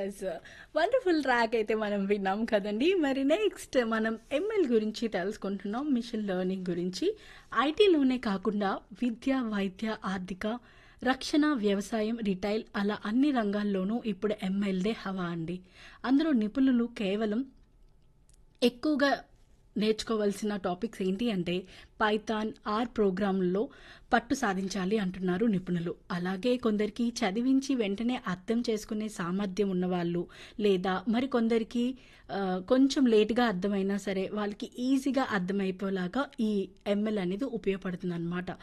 yes wonderful track అయితే మనం విన్నాం కదండి మరి నెక్స్ట్ మనం ఎంఎల్ గురించి తెలుసుకుంటున్నాం మిషన్ లెర్నింగ్ గురించి ఐటీలోనే కాకుండా విద్య వైద్య ఆర్థిక రక్షణ వ్యవసాయం రిటైల్ అలా అన్ని రంగాల్లోనూ ఇప్పుడు ఎంఎల్దే హవా అండి అందులో నిపుణులు కేవలం ఎక్కువగా నేర్చుకోవాల్సిన టాపిక్స్ ఏంటి అంటే పైథాన్ ఆర్ ప్రోగ్రాంలో పట్టు సాధించాలి అంటున్నారు నిపుణులు అలాగే కొందరికి చదివించి వెంటనే అర్థం చేసుకునే సామర్థ్యం ఉన్నవాళ్ళు లేదా మరి కొందరికి ఆ, కొంచెం లేట్గా అర్థమైనా సరే వాళ్ళకి ఈజీగా అర్థమైపోయేలాగా ఈ ఎంఎల్ అనేది ఉపయోగపడుతుంది అనమాట